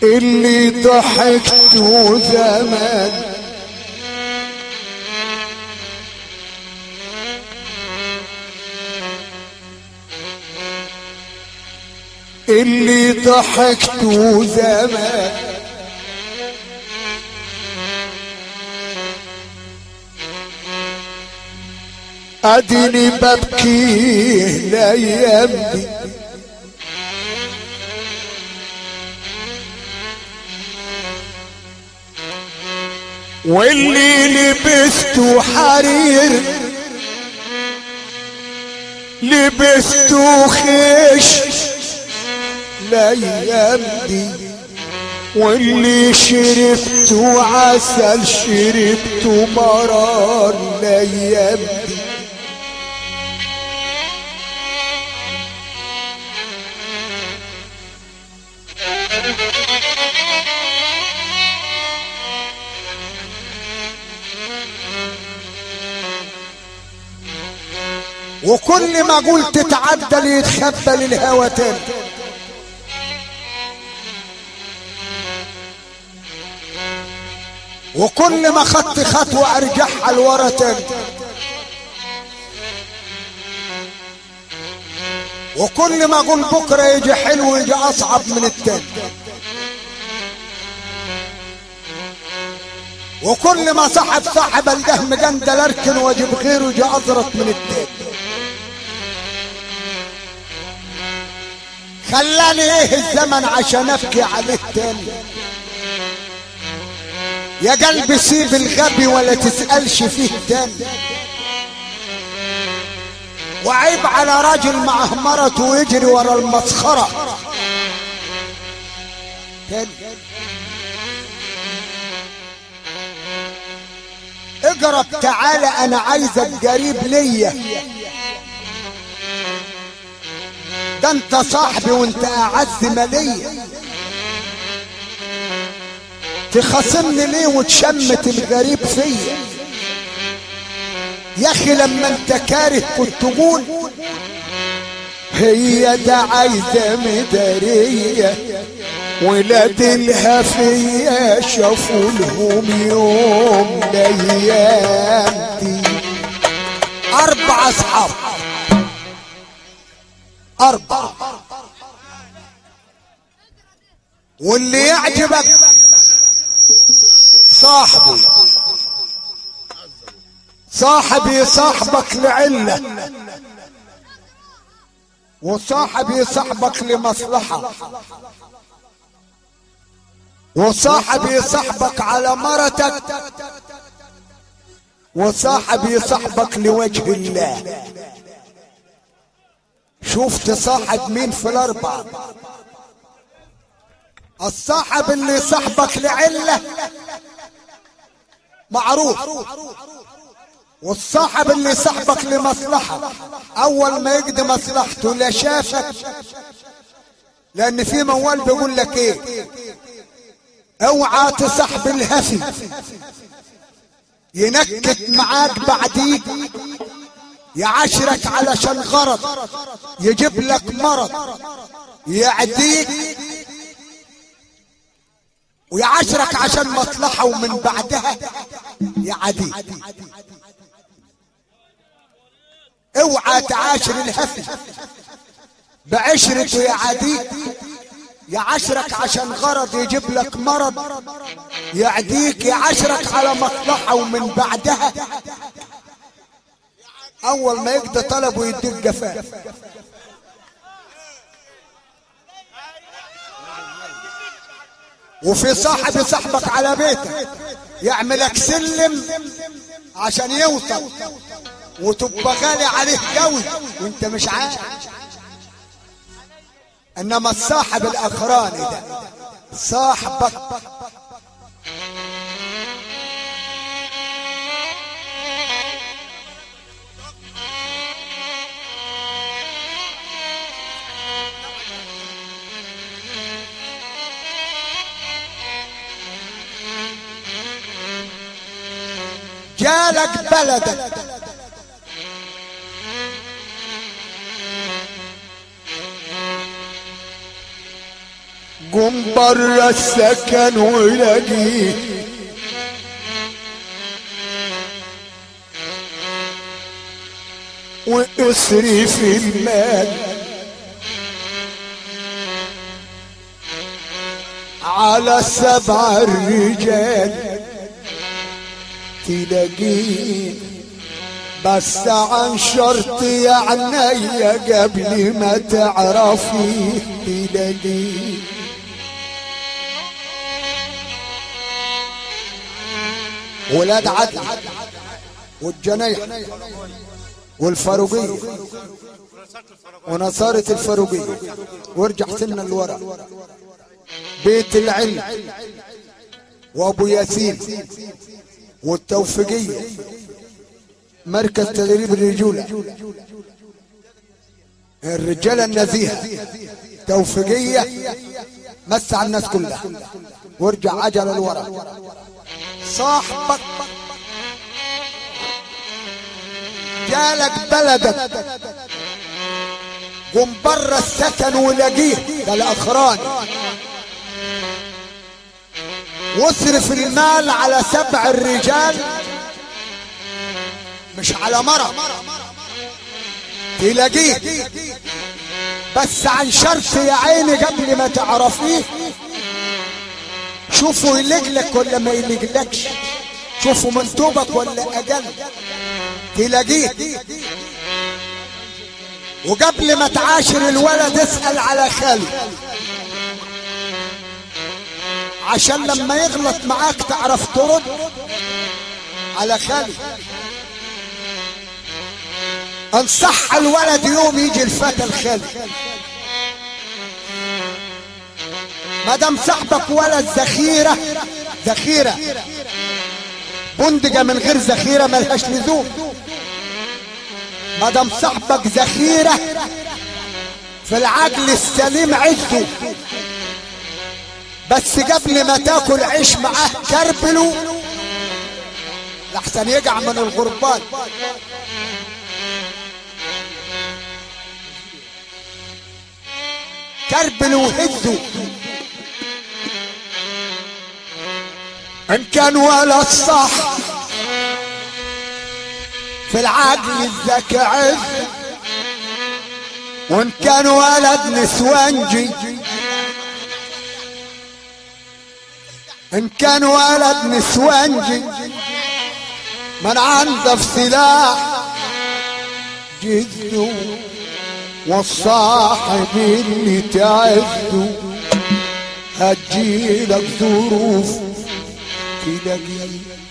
اللي ضحكت زمان اللي ضحكت زمان اديني ببكي الايام دي واللي لبسته حرير لبسته خيش الايام دي واللي شربته عسل شربته مرار الايام دي وكل ما قلت تعدل يتخبى للهوى تاني وكل ما خدت خطوة ارجعها لورا تاني وكل ما اقول بكرة يجي حلو يجي اصعب من التاني وكل ما صاحب صاحب الدهم جندل اركن واجيب غيره يجي ازرط من التاني خلاني ايه الزمن عشان ابكي عليه تاني يا قلبي سيب الغبي ولا تسألش فيه تاني وعيب على راجل معه مرته ويجري ورا المسخرة تاني اقرب تعالى انا عايزك قريب ليا ده انت صاحبي وانت اعز ماليا تخاصمني ليه وتشمت الغريب فيا يا اخي لما انت كاره كنت تقول هي ده عايزه مداريه ولاد الهفية شافوا لهم يوم الايام دي اربع اصحاب اربع واللي يعجبك صاحبي صاحبي صاحبك لعلة وصاحبي صاحبك لمصلحة وصاحبي صاحبك على مرتك وصاحبي صاحبك لوجه الله شفت صاحب مين في الاربعه الصاحب اللي صاحبك لعله معروف والصاحب اللي صاحبك لمصلحة اول ما يقضي مصلحته لا شافك لان في موال بيقول لك ايه اوعى تصاحب الهفي ينكت معاك بعديك يعاشرك علشان غرض يجيب لك مرض يعديك ويعاشرك عشان مصلحة ومن بعدها يعديك اوعى تعاشر الهفي بعشرته يعاديك يعاشرك عشان غرض يجيب لك مرض يعديك يعاشرك على مصلحة ومن بعدها اول ما يقضي طلبه يديك جفاف وفي صاحب صاحبك على بيتك يعملك سلم عشان يوصل وتبقى غالي عليه قوي وانت مش عارف انما الصاحب الاخراني ده صاحبك جالك بلدك قم برا السكن ولاقيه واصرف المال على سبع الرجال تلاقيه بس عن شرط يا عينيا قبل ما تعرفي تلاقيه ولاد عدل والجنيح والفاروقية ونصارة الفاروقية وارجع سنة لورا بيت العلم وابو ياسين والتوفيقية مركز تدريب الرجولة الرجالة النزيهة توفيقية مسع الناس كلها وارجع عجلة لورا صاحبك جالك بلدك قم برا السكن ولاقيه ده الاخران واصرف المال على سبع الرجال مش على مرة تلاقيه بس عن شرط يا عيني قبل ما تعرفيه شوفوا يلجلك ولا ما يلجلكش شوفوا منتوبك ولا اقل تلاقيه وقبل ما تعاشر الولد اسأل على خاله عشان لما يغلط معاك تعرف ترد على خاله انصح الولد يوم يجي الفتى الخالي ما دام صاحبك ولد ذخيره ذخيره بندقه من غير ذخيره ملهاش لزوم ما دام صاحبك ذخيره في العقل السليم عزه بس قبل ما تاكل عيش معاه كربله لحسن يقع من الغربان كربله وهزه ان كان ولد صح في العقل الذكي عز وان كان ولد نسوانجي ان كان ولد نسوانجي من عنده في سلاح جده والصاحب اللي تعزه هتجيلك ظروف تلاقي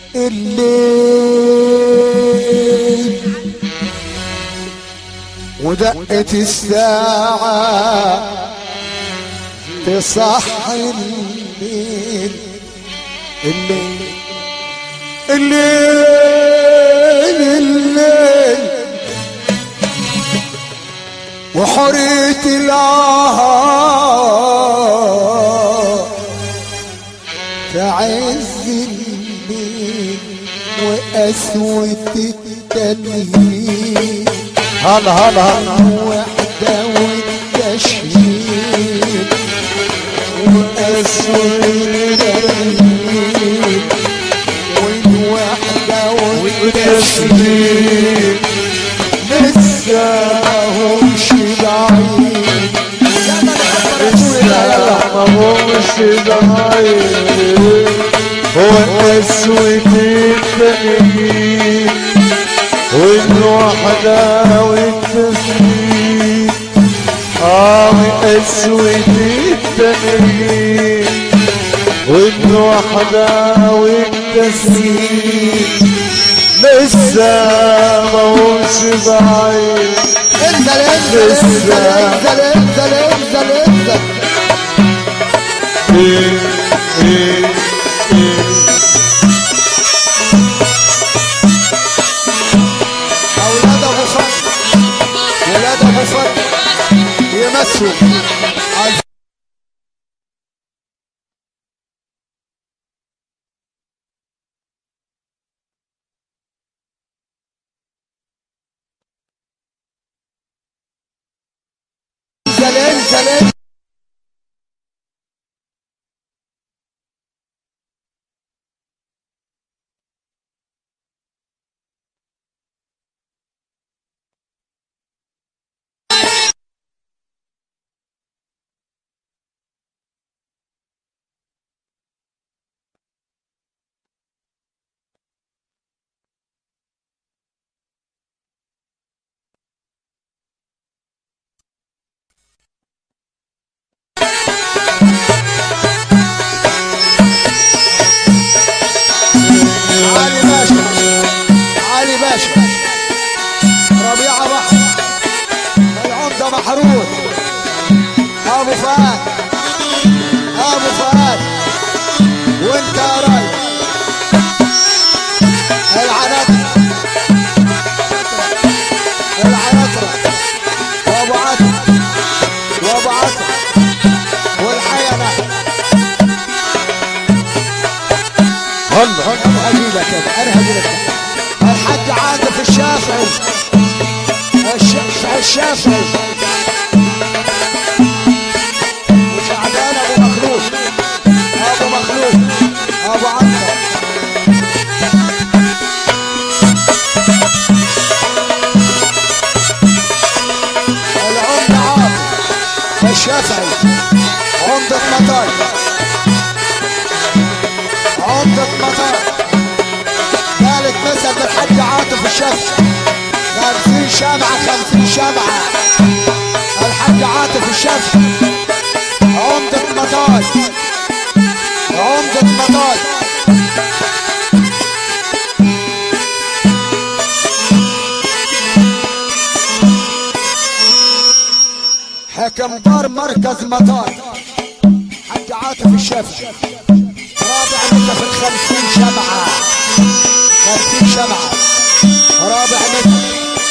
الليل ودقة الساعة تصحي الليل الليل الليل الليل وحرية الله في عز الليل وقسوة التنهيد هلا هلا هلا الوحدة والتشهيد وقسوة التنهيد والوحدة والتشهيد لسه همش بعيد ما همش ضايق هو اسود التأكيد والوحدة والتسليم اه اسود التأكيد والوحدة والتسليم لسه ما همش بعيد انزل انزل انزل انزل انزل انزل انزل إيه إيه إيه اولاد ابو فضل ولاد ابو فضل يمسوا عايز- انزل انزل انزل محروس ابو فهد ابو فهد وانت يا راي العناطر العناطر وابو عطر وابو عطر والحينة هلا انا هجيلك كده انا هجيلك الحاج عاطف الشافعي الش- الشافعي وسعدان ابو مخلوق ابو مخلوق ابو عنتر العمدة عاطف الشافعي عمدة مطار عمدة مطار ثالث مسد الحاج عاطف الشافعي خمسين شمعة خمسين شمعة الحاج عاطف الشافعي عمدة مطار عمدة مطار حكم دار مركز مطار حاج عاطف الشافعي رابع نسا في الخمسين شمعة خمسين شمعة رابع نسا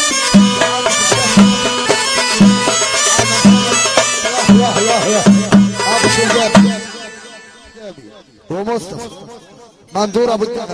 يا يا يا ابو شجاب ومصطفى مندور ابو الدهب